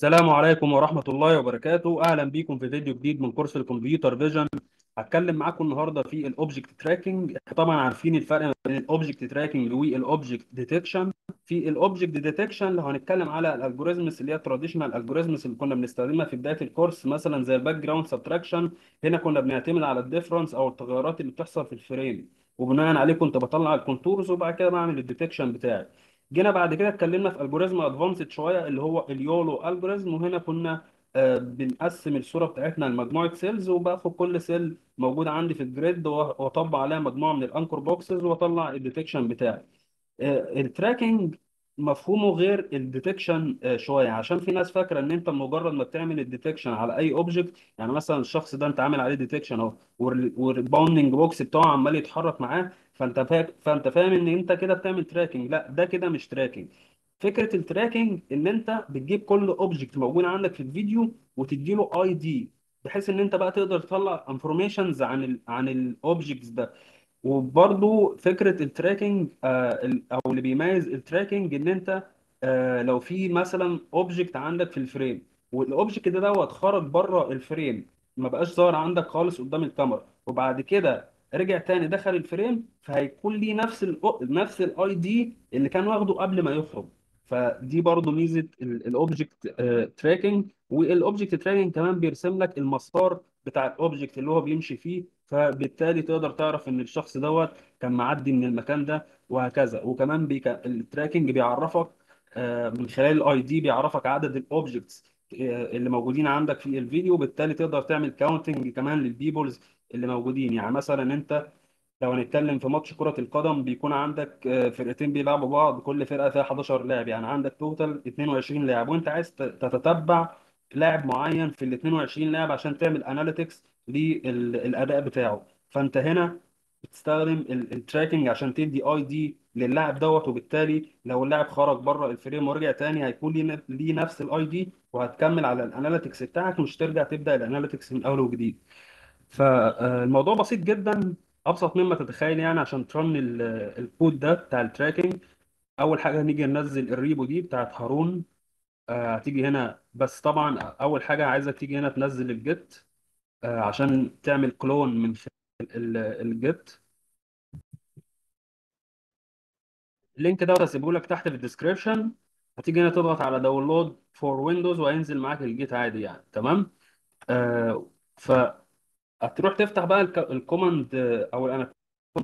السلام عليكم ورحمة الله وبركاته أهلا بيكم في فيديو جديد من كورس الكمبيوتر فيجن هتكلم معاكم النهاردة في الأوبجكت تراكنج طبعا عارفين الفرق ما بين الأوبجكت تراكنج والأوبجكت ديتكشن في الأوبجكت ديتكشن لو هنتكلم على الألجوريزمز اللي هي التراديشنال ألجوريزمز اللي كنا بنستخدمها في بداية الكورس مثلا زي الباك جراوند سبتراكشن هنا كنا بنعتمد على الديفرنس أو التغيرات اللي بتحصل في الفريم وبناء عليه كنت بطلع الكونتورز وبعد كده بعمل الديتكشن بتاعي جينا بعد كده اتكلمنا في الجوريزم ادفانسد شويه اللي هو اليولو الجوريزم وهنا كنا آه، بنقسم الصوره بتاعتنا لمجموعه سيلز وباخد كل سيل موجود عندي في الجريد واطبق عليها مجموعه من الانكر بوكسز واطلع الديتكشن بتاعي آه، التراكنج مفهومه غير الديتكشن شويه عشان في ناس فاكره ان انت مجرد ما بتعمل الديتكشن على اي اوبجكت يعني مثلا الشخص ده انت عامل عليه ديتكشن اهو والباوندنج بوكس بتاعه عمال يتحرك معاه فانت فا... فانت فاهم ان انت كده بتعمل تراكنج لا ده كده مش تراكنج فكره التراكنج ان انت بتجيب كل اوبجكت موجود عندك في الفيديو وتدي له اي دي بحيث ان انت بقى تقدر تطلع انفورميشنز عن ال عن الاوبجكتس ده وبرضو فكره التراكنج آه ال- او اللي بيميز التراكنج ان انت آه لو في مثلا اوبجكت عندك في الفريم والاوبجكت ده دوت خرج بره الفريم ما بقاش ظاهر عندك خالص قدام الكاميرا وبعد كده رجع تاني دخل الفريم فهيكون ليه نفس ال نفس الاي دي اللي كان واخده قبل ما يخرج فدي برضو ميزه الاوبجكت تراكنج والاوبجكت تراكنج كمان بيرسم لك المسار بتاع الاوبجكت اللي هو بيمشي فيه فبالتالي تقدر تعرف ان الشخص دوت كان معدي من المكان ده وهكذا وكمان بيك... التراكنج بيعرفك آه، من خلال الاي دي بيعرفك عدد الاوبجكتس اللي موجودين عندك في الفيديو بالتالي تقدر تعمل كاونتنج كمان للبيبلز اللي موجودين يعني مثلا انت لو هنتكلم في ماتش كرة القدم بيكون عندك آه، فرقتين بيلعبوا بعض كل فرقة فيها 11 لاعب يعني عندك توتال 22 لاعب وانت عايز ت- تتتبع لاعب معين في ال 22 لاعب عشان تعمل اناليتكس للاداء بتاعه فانت هنا بتستخدم التراكنج عشان تدي اي دي للاعب دوت وبالتالي لو اللاعب خرج بره الفريم ورجع تاني هيكون ليه نف- ليه نفس الاي دي وهتكمل على الاناليتكس بتاعك مش ترجع تبدا الاناليتكس من اول وجديد فالموضوع بسيط جدا ابسط مما تتخيل يعني عشان ترن ال- الكود ده بتاع التراكنج اول حاجه هنيجي ننزل الريبو دي بتاعت هارون آه، هتيجي هنا بس طبعا اول حاجه عايزك تيجي هنا تنزل الجيت آه، عشان تعمل كلون من خلال ال- الجيت اللينك ده هسيبه لك تحت في الديسكريبشن هتيجي هنا تضغط على داونلود فور ويندوز وهينزل معاك الجيت عادي يعني تمام آه فهتروح تفتح بقى الك- الكوماند آه، او انا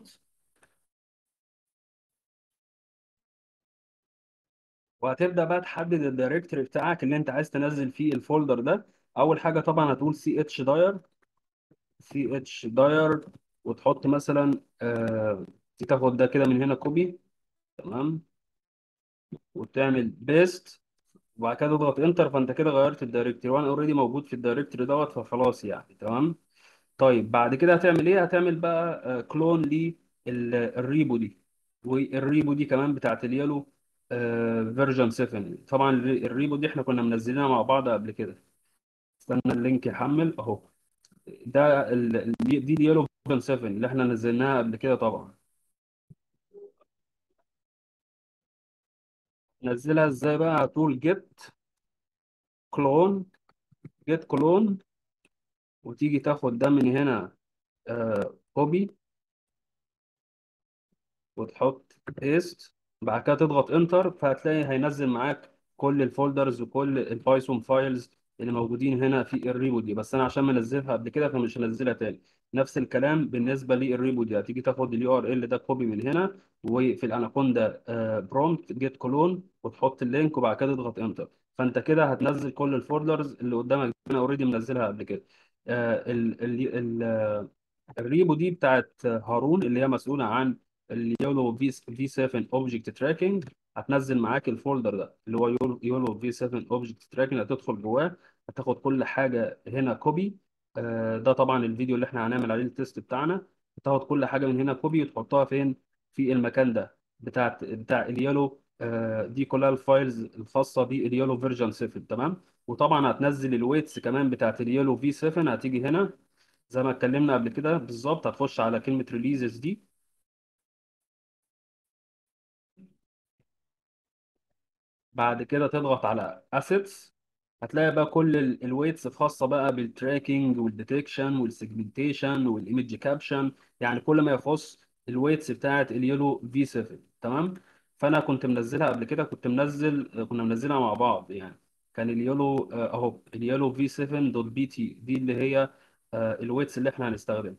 وهتبدا بقى تحدد الدايركتوري بتاعك اللي انت عايز تنزل فيه الفولدر ده اول حاجه طبعا هتقول سي اتش داير سي اتش داير وتحط مثلا آه تاخد ده كده من هنا كوبي تمام وتعمل بيست وبعد كده تضغط انتر فانت كده غيرت الدايركتوري وانا اوريدي موجود في الدايركتوري دوت فخلاص يعني تمام طيب بعد كده هتعمل ايه هتعمل بقى كلون للريبو دي والريبو دي كمان بتاعت اليالو فيرجن 7 طبعا الري- الريبو دي احنا كنا منزلينها مع بعض قبل كده استنى اللينك يحمل اهو ده ال- ال- دي دي اليالو فيرجن 7 اللي احنا نزلناها قبل كده طبعا نزلها ازاي بقى هتقول جيت كلون جيت كلون وتيجي تاخد ده من هنا كوبي وتحط بيست بعد كده تضغط انتر فهتلاقي هينزل معاك كل الفولدرز وكل البايثون فايلز اللي موجودين هنا في الريبو دي بس انا عشان منزلها قبل كده فمش هنزلها تاني نفس الكلام بالنسبه للريبو دي هتيجي تاخد اليو ار ال ده كوبي من هنا وفي الاناكوندا برومبت جيت كولون وتحط اللينك وبعد كده تضغط انتر فانت كده هتنزل كل الفولدرز اللي قدامك دي انا اوريدي منزلها قبل كده آه، ال ال ال الريبو دي بتاعت هارون اللي هي مسؤولة عن اليولو في في 7 اوبجكت تراكنج هتنزل معاك الفولدر ده اللي هو يولو يولو في 7 اوبجكت تراكنج هتدخل جواه هتاخد كل حاجة هنا كوبي ده طبعا الفيديو اللي احنا هنعمل عليه التيست بتاعنا هتاخد كل حاجة من هنا كوبي وتحطها فين في المكان ده بتاع بتاع اليولو آه، دي كلها الفايلز الخاصة باليولو فيرجن 7 تمام وطبعا هتنزل الويتس كمان بتاعت اليولو في 7 هتيجي هنا زي ما اتكلمنا قبل كده بالظبط هتخش على كلمة ريليزز دي بعد كده تضغط على اسيتس هتلاقي بقى كل الويتس الخاصه بقى بالتراكنج والديتكشن والسيجمنتيشن والايمج كابشن يعني كل ما يخص الويتس بتاعت اليولو في 7 تمام فانا كنت منزلها قبل كده كنت منزل كنا منزلها مع بعض يعني كان اليولو آه، اهو اليولو في 7 دوت بي تي دي اللي هي آه، الويتس اللي احنا هنستخدمها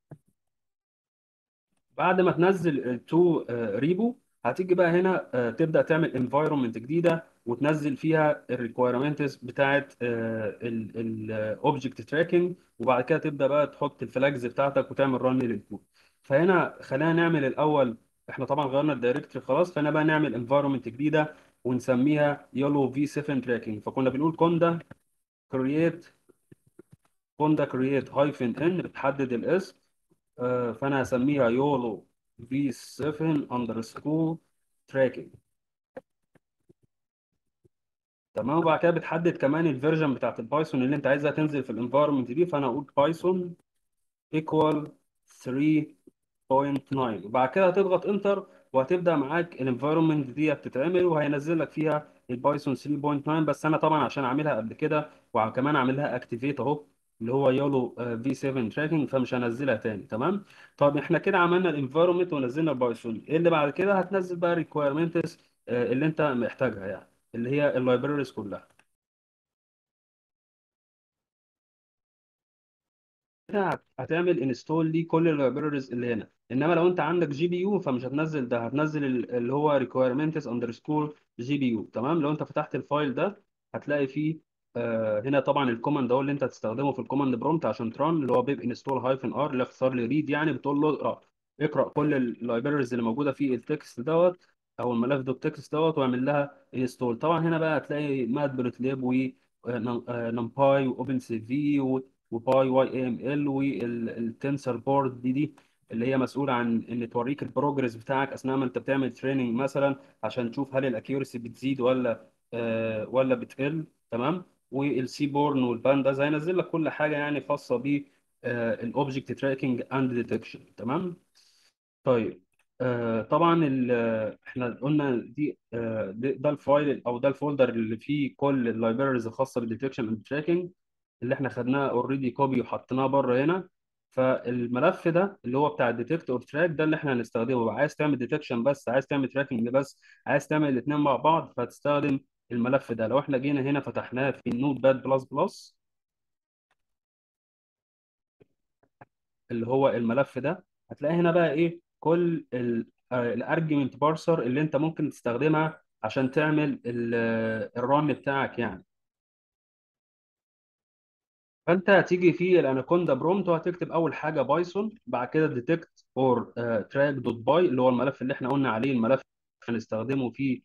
بعد ما تنزل التو ريبو هتيجي بقى هنا آه، تبدا تعمل انفايرمنت جديده وتنزل فيها الريكويرمنتس بتاعت الاوبجكت تراكنج وبعد كده تبدا بقى تحط الفلاجز بتاعتك وتعمل رن للكود فهنا خلينا نعمل الاول احنا طبعا غيرنا الدايركتوري خلاص فهنا بقى نعمل انفايرمنت جديده ونسميها يولو في 7 تراكنج فكنا بنقول كوندا كرييت كوندا كرييت هايفن ان بتحدد الاسم آه، فانا هسميها يولو في 7 اندرسكور تراكنج تمام وبعد كده بتحدد كمان الفيرجن بتاعت البايثون اللي انت عايزها تنزل في الانفايرمنت دي فانا اقول بايثون ايكوال 3.9 وبعد كده هتضغط انتر وهتبدا معاك الانفايرمنت دي بتتعمل وهينزل لك فيها البايثون 3.9 بس انا طبعا عشان عاملها قبل كده وكمان عاملها اكتيفيت اهو اللي هو يولو في 7 تراكنج فمش هنزلها تاني تمام طب احنا كده عملنا الانفايرمنت ونزلنا البايثون ايه اللي بعد كده هتنزل بقى الريكويرمنتس اللي انت محتاجها يعني اللي هي اللايبريز كلها هت- هتعمل انستول لي كل اللايبريز اللي هنا انما لو انت عندك جي بي يو فمش هتنزل ده هتنزل ال- اللي هو requirements underscore جي بي يو تمام لو انت فتحت الفايل ده هتلاقي فيه آه هنا طبعا الكوماند ده اللي انت هتستخدمه في الكوماند برومت عشان تران اللي هو بيب انستول هايفن ار اللي اختصار لريد يعني بتقول له اقرا اقرا كل اللايبريز اللي موجوده في التكست دوت او الملف دوت تكست دوت واعمل لها انستول طبعا هنا بقى هتلاقي مات بلوت و نمباي واوبن سي في وباي واي اي ام ال والتنسر بورد دي دي اللي هي مسؤوله عن ان توريك البروجرس بتاعك اثناء ما انت بتعمل تريننج مثلا عشان تشوف هل الاكيورسي بتزيد ولا آه ولا بتقل تمام والسي بورن والبانداز هينزل لك كل حاجه يعني خاصه ب الاوبجكت تراكنج اند ديتكشن تمام طيب آه طبعا ال- آه، احنا قلنا دي آه ده ده الفايل او ده الفولدر اللي فيه كل اللايبرز الخاصه بالديتكشن اند تراكنج اللي احنا خدناه اوريدي كوبي وحطيناه بره هنا فالملف ده اللي هو بتاع الديتكت اور تراك ده اللي احنا هنستخدمه بقى عايز تعمل ديتكشن بس عايز تعمل تراكنج بس عايز تعمل الاثنين مع بعض فهتستخدم الملف ده لو احنا جينا هنا فتحناه في النوت باد بلس بلس اللي هو الملف ده هتلاقي هنا بقى ايه كل الارجيومنت بارسر اللي انت ممكن تستخدمها عشان تعمل الرن بتاعك يعني فانت هتيجي في الاناكوندا برومت وهتكتب اول حاجه بايثون بعد كده ديتكت اور تراك دوت باي اللي هو الملف اللي احنا قلنا عليه الملف اللي هنستخدمه في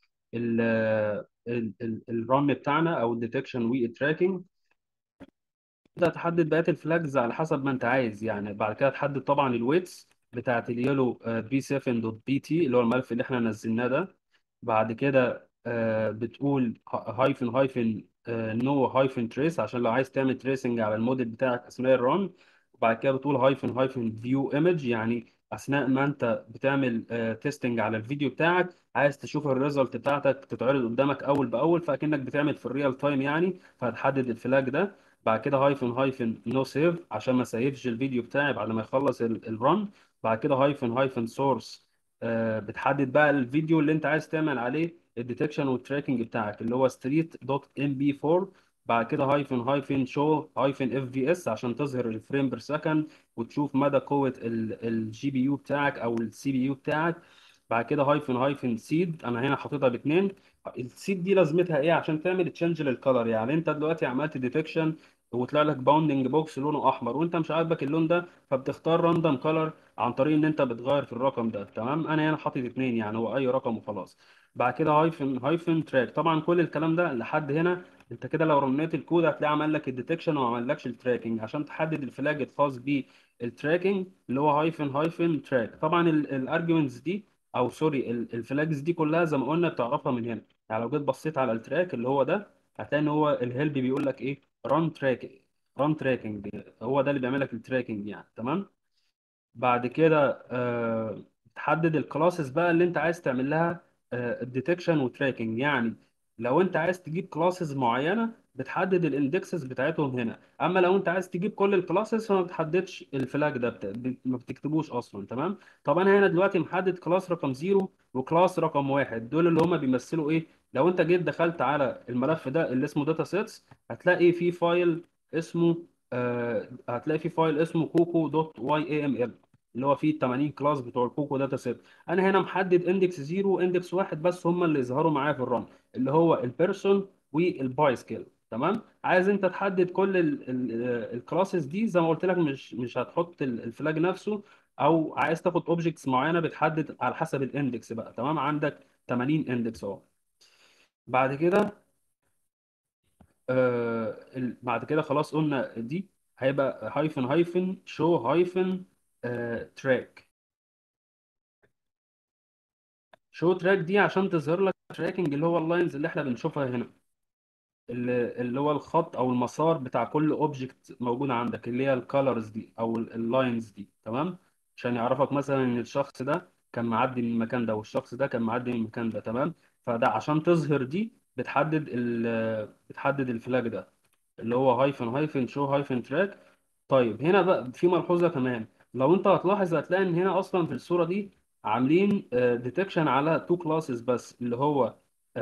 الرن بتاعنا او الديتكشن والتراكنج تبدا تحدد بقيه الفلاجز على حسب ما انت عايز يعني بعد كده تحدد طبعا الويتس بتاعت اليلو بي 7 دوت بي تي اللي هو الملف اللي احنا نزلناه ده بعد كده آه، بتقول هايفن هايفن نو هايفن تريس عشان لو عايز تعمل تريسنج على الموديل بتاعك اثناء الرن وبعد كده بتقول هايفن هايفن فيو ايمج يعني اثناء ما انت بتعمل تيستنج على الفيديو بتاعك عايز تشوف الريزلت بتاعتك تتعرض قدامك اول باول فاكنك بتعمل في الريال تايم يعني فهتحدد الفلاج ده بعد كده هايفن هايفن نو سيف عشان ما سيفش الفيديو بتاعي بعد ما يخلص الرن بعد كده هايفن هايفن سورس بتحدد بقى الفيديو اللي انت عايز تعمل عليه الديتكشن والتراكنج بتاعك اللي هو ستريت دوت ام بي 4 بعد كده هايفن هايفن شو هايفن اف في اس عشان تظهر الفريم بير سكند وتشوف مدى قوة الجي بي يو بتاعك او السي بي يو بتاعك بعد كده هايفن هايفن سيد انا هنا حاططها باثنين السيد دي لازمتها ايه عشان تعمل تشنج للكلر يعني انت دلوقتي عملت ديتكشن وطلع لك باوندنج بوكس لونه احمر وانت مش عاجبك اللون ده فبتختار راندوم كلر عن طريق ان انت بتغير في الرقم ده تمام انا هنا حاطط اتنين يعني هو اي رقم وخلاص بعد كده هايفن هايفن تراك طبعا كل الكلام ده لحد هنا انت كده لو رنيت الكود هتلاقيه عمل لك الديتكشن وما عملكش التراكنج عشان تحدد الفلاج الخاص بالتراكنج اللي هو هايفن هايفن تراك طبعا الارجيومنتس دي او سوري الفلاجز دي كلها زي ما قلنا بتعرفها من هنا يعني لو جيت بصيت على التراك اللي هو ده هتلاقي ان هو الهيلب بيقول لك ايه ران تراك ران تراكنج هو ده اللي بيعمل لك التراكنج يعني تمام بعد كده آه، تحدد الكلاسز بقى اللي انت عايز تعمل لها الديتكشن وتراكنج يعني لو انت عايز تجيب كلاسز معينه بتحدد الاندكسز بتاعتهم هنا اما لو انت عايز تجيب كل الكلاسز فما بتحددش الفلاج ده بت... ب- ما بتكتبوش اصلا تمام طب انا هنا دلوقتي محدد كلاس رقم زيرو وكلاس رقم واحد دول اللي هما بيمثلوا ايه لو انت جيت دخلت على الملف ده اللي اسمه داتا سيتس هتلاقي فيه فايل اسمه آه هتلاقي فيه فايل اسمه كوكو دوت واي اي ام ال اللي هو فيه 80 كلاس بتوع الكوكو داتا سيت انا هنا محدد اندكس زيرو واندكس واحد بس هم اللي يظهروا معايا في الرن اللي هو البيرسون والباي سكيل تمام عايز انت تحدد كل الكلاسز دي زي ما قلت لك مش مش هتحط ال- الفلاج نفسه او عايز تاخد اوبجكتس معينه بتحدد على حسب الاندكس بقى تمام عندك 80 اندكس اهو بعد كده آه ال- بعد كده خلاص قلنا دي هيبقى هايفن هايفن شو هايفن تراك شو تراك دي عشان تظهر لك تراكنج اللي هو اللاينز اللي احنا بنشوفها هنا اللي اللي هو الخط او المسار بتاع كل اوبجكت موجود عندك اللي هي الكالرز دي او اللاينز دي تمام عشان يعرفك مثلا ان الشخص ده كان معدي من المكان ده والشخص ده كان معدي من المكان ده تمام فده عشان تظهر دي بتحدد ال بتحدد الفلاج ده اللي هو هايفن هايفن شو هايفن تراك طيب هنا بقى في ملحوظه كمان لو انت هتلاحظ هتلاقي ان هنا اصلا في الصوره دي عاملين ديتكشن على تو كلاسز بس اللي هو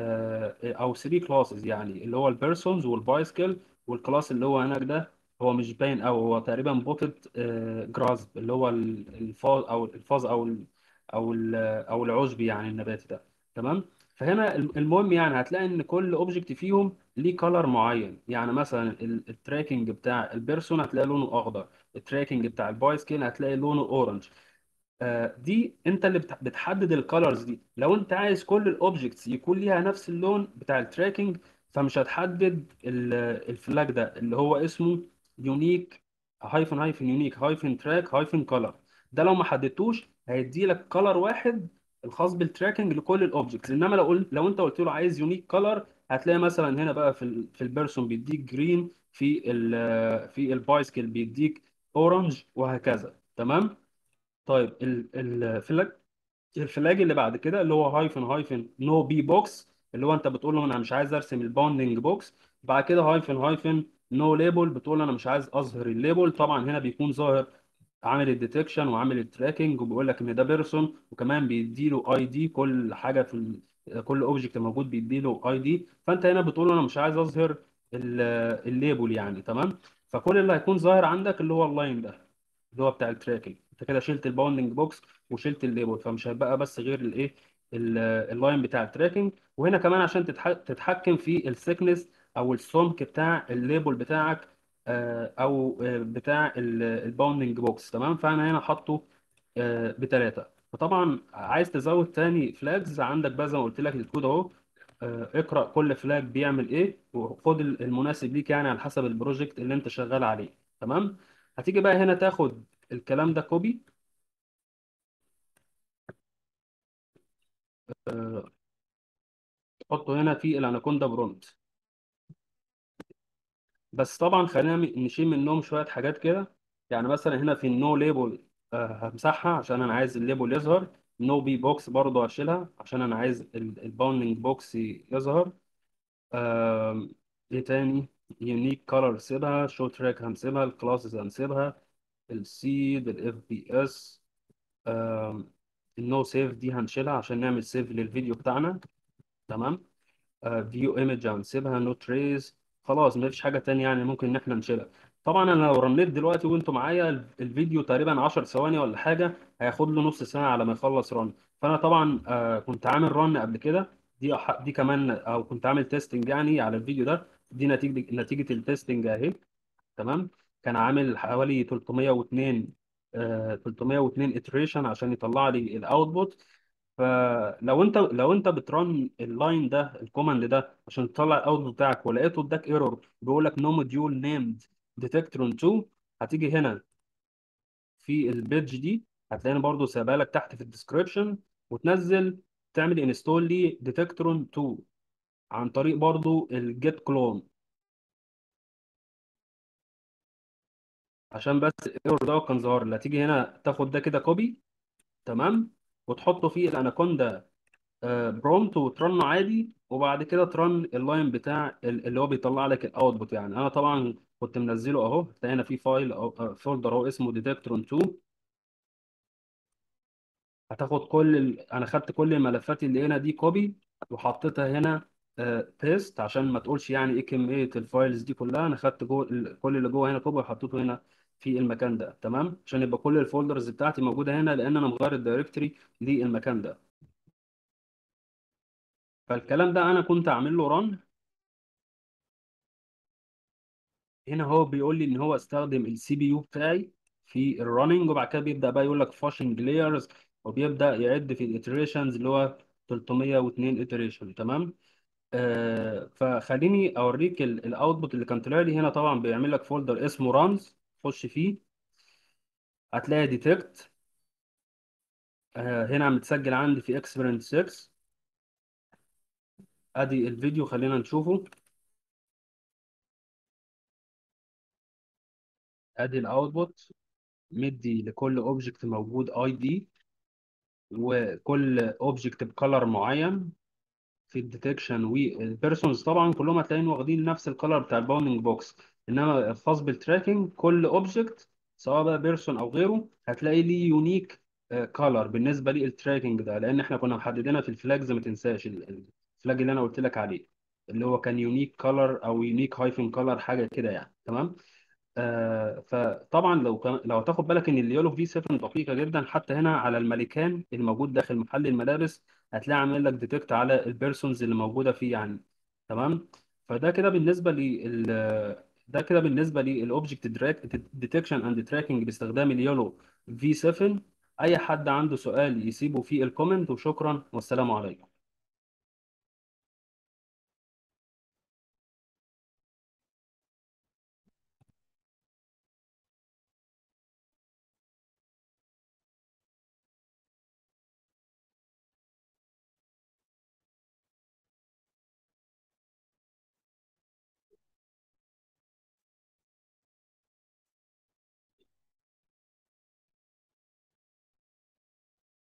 آه، او 3 كلاسز يعني اللي هو البيرسونز والبايسكل والكلاس اللي هو هناك ده هو مش باين قوي هو تقريبا بوتد جراسب اللي هو ال- الفاز او الفاز او ال او ال او العشب يعني النباتي ده تمام فهنا الم- المهم يعني هتلاقي ان كل اوبجكت فيهم ليه كلر معين يعني مثلا ال- التراكنج بتاع البيرسون هتلاقي لونه اخضر التراكنج بتاع البايسكل هتلاقي لونه اورنج آه، دي انت اللي بت- بتحدد الكالرز دي لو انت عايز كل الاوبجكتس يكون ليها نفس اللون بتاع التراكنج فمش هتحدد ال- الفلاج ده اللي هو اسمه يونيك هايفن هايفن يونيك هايفن تراك هايفن كولر ده لو ما حددتوش هيدي لك كولر واحد الخاص بالتراكنج لكل الاوبجكتس انما لو قلت لو انت قلت له عايز يونيك كولر هتلاقي مثلا هنا بقى في ال في البيرسون بيديك جرين في ال في البايسكل بيديك اورنج وهكذا تمام طيب ال- ال- الفلاج الفلاج اللي بعد كده اللي هو هايفن هايفن نو بي بوكس اللي هو انت بتقول له انا مش عايز ارسم الباوندنج بوكس بعد كده هايفن هايفن نو ليبل بتقول له انا مش عايز اظهر الليبل طبعا هنا بيكون ظاهر عامل الديتكشن وعامل التراكنج وبيقول لك ان ده بيرسون وكمان بيدي له اي دي كل حاجه في ال... كل اوبجكت موجود بيدي له اي دي فانت هنا بتقول له انا مش عايز اظهر ال- الليبل يعني تمام فكل اللي هيكون ظاهر عندك اللي هو اللاين ده اللي هو بتاع التراكنج انت كده شلت الباوندنج بوكس وشلت الليبل فمش هيبقى بس غير الايه ال- اللاين بتاع التراكنج وهنا كمان عشان تتح- تتحكم في الثيكنس او السمك بتاع الليبل بتاعك آه، او آه، بتاع الباوندنج بوكس تمام فانا هنا حاطه بثلاثه فطبعا عايز تزود تاني فلاجز عندك بقى زي ما قلت لك الكود اهو آه، اقرا كل فلاج بيعمل ايه وخد المناسب ليك يعني على حسب البروجكت اللي انت شغال عليه تمام هتيجي بقى هنا تاخد الكلام ده كوبي آه، تحطه هنا في الاناكوندا برونت بس طبعا خلينا م- نشيل منهم شويه حاجات كده يعني مثلا هنا في النو ليبل همسحها عشان انا عايز الليبل يظهر نو بي بوكس برضه هشيلها عشان انا عايز الباوندنج بوكس يظهر آم، ايه تاني يونيك كولر سيبها شو تراك هنسيبها الكلاسز هنسيبها السيد الاف بي اس النو سيف دي هنشيلها عشان نعمل سيف للفيديو بتاعنا تمام فيو ايمج هنسيبها نو تريز خلاص مفيش حاجه تانية يعني ممكن ان احنا نشيلها طبعا انا لو رنيت دلوقتي وانتوا معايا ال- الفيديو تقريبا 10 ثواني ولا حاجه هياخد له نص ساعه على ما يخلص رن فانا طبعا آه، كنت عامل رن قبل كده دي أح- دي كمان او كنت عامل تيستنج يعني على الفيديو ده دي نتيجه نتيجه التيستنج اهي تمام كان عامل حوالي 302 آه 302 iteration عشان يطلع لي الاوتبوت فلو انت لو انت بترن اللاين ده الكوماند ده عشان تطلع الاوتبوت بتاعك ولقيته اداك ايرور بيقول لك نو موديول نيمد ديتكترون 2 هتيجي هنا في البيج دي هتلاقيني برضو سايبها لك تحت في الديسكربشن وتنزل تعمل انستول لي ديتكترون 2 عن طريق برضو الجيت كلون عشان بس الايرور ده كان ظاهر لي هتيجي هنا تاخد ده كده كوبي تمام وتحطه في الاناكوندا برومت وترنه عادي وبعد كده ترن اللاين بتاع ال- اللي هو بيطلع لك الاوتبوت يعني انا طبعا كنت منزله اهو هتلاقي هنا في فايل او فولدر اهو اسمه ديتكترون 2 هتاخد كل ال... انا خدت كل الملفات اللي هنا دي كوبي وحطيتها هنا بيست عشان ما تقولش يعني ايه كميه الفايلز دي كلها انا خدت جوه ال- كل اللي جوه هنا كوبي وحطيته هنا في المكان ده تمام عشان يبقى كل الفولدرز بتاعتي موجوده هنا لان انا مغير الدايركتوري للمكان ده فالكلام ده انا كنت اعمل له رن هنا هو بيقول لي ان هو استخدم السي بي يو بتاعي في الرننج وبعد كده بيبدا بقى يقول لك فاشنج لايرز وبيبدا يعد في الاتريشنز اللي هو 302 iteration تمام آه فخليني اوريك الاوتبوت اللي كان طلع لي هنا طبعا بيعمل لك فولدر اسمه رانز خش فيه هتلاقي ديتكت آه هنا متسجل عندي في اكسبيرنت 6 ادي الفيديو خلينا نشوفه ادي الاوتبوت مدي لكل اوبجكت موجود اي دي وكل اوبجكت بكلر معين في الديتكشن والبيرسونز طبعا كلهم هتلاقيهم واخدين نفس الكلر بتاع الباوندنج بوكس انما الخاص بالتراكنج كل اوبجكت سواء بقى بيرسون او غيره هتلاقي ليه يونيك كلر بالنسبه للتراكنج ده لان احنا كنا محددينها في الفلاجز ما تنساش ال- ال- الفلاج اللي انا قلت لك عليه اللي هو كان يونيك كلر او يونيك هايفن كلر حاجه كده يعني تمام آه فطبعا لو كان لو تاخد بالك ان اليولو في 7 دقيقه جدا حتى هنا على الماليكان الموجود داخل محل الملابس هتلاقي عامل لك ديتكت على البيرسونز اللي موجوده فيه يعني تمام فده كده بالنسبه لل ده كده بالنسبه للاوبجكت ديتكشن اند تراكنج باستخدام اليولو في 7 اي حد عنده سؤال يسيبه في الكومنت وشكرا والسلام عليكم